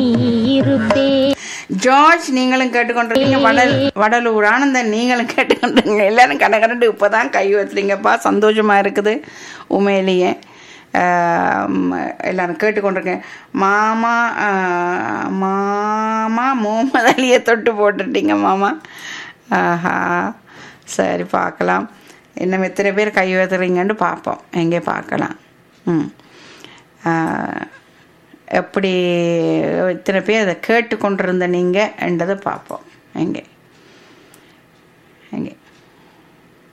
இருப்பேன் ஜார்ஜ் நீங்களும் கேட்டுக்கொண்டிருக்கீங்க வடல் வடலூர் ஆனந்தன் நீங்களும் கேட்டுக்கொண்டிருக்கீங்க எல்லாரும் கடகரண்டு இப்போதான் கை வச்சுறீங்கப்பா சந்தோஷமா இருக்குது உண்மையிலேயே ஆம், எல்லாரும் கேட்டுக்கொண்டிருக்கேன் மாமா ஆ, மாமா முகமது அலியை தொட்டு போட்டுட்டீங்க மாமா ஆஹா சரி பார்க்கலாம் இன்னும் எத்தனை பேர் கை வைத்துறீங்கன்னு பார்ப்போம் எங்கே பார்க்கலாம் ம் ஆ, எப்படி இத்தனை பேர் அதை கேட்டு கொண்டிருந்த நீங்கள் என்றதை பார்ப்போம் எங்கே எங்கே